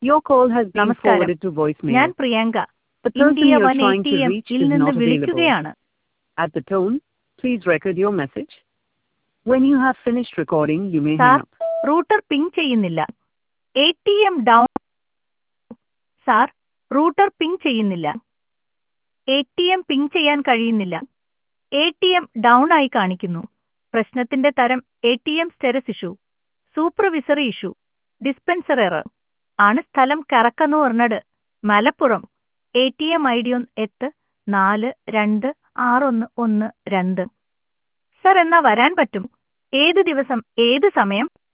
Your call has been നമസ്കാരം forwarded to ഞാൻ voicemail. Priyanka The person India you're one A trying T to M reach ഇൽ is നിന്ന് not available. വിളിക്കുകയാണ് At the tone, please record your message. When you have finished recording, you may sir hang up. Router ping ചെയ്യുന്നില്ല A T M down sir router ping ചെയ്യുന്നില്ല A T M ping ചെയ്യാൻ കഴിയുന്നില്ല A T M down ആയി കാണിക്കുന്നു പ്രശ്നത്തിന്റെ തരം A T M status issue supervisory issue dispenser error ആണ് സ്ഥലം കറക്കെന്ന് പറഞ്ഞത് Malappuram A T M I D ഒന്ന് എട്ട് നാല് രണ്ട് ആറൊന്ന് ഒന്ന് രണ്ട് സർ എന്നാ വരാൻ പറ്റും ഏത് ദിവസം ഏത് സമയം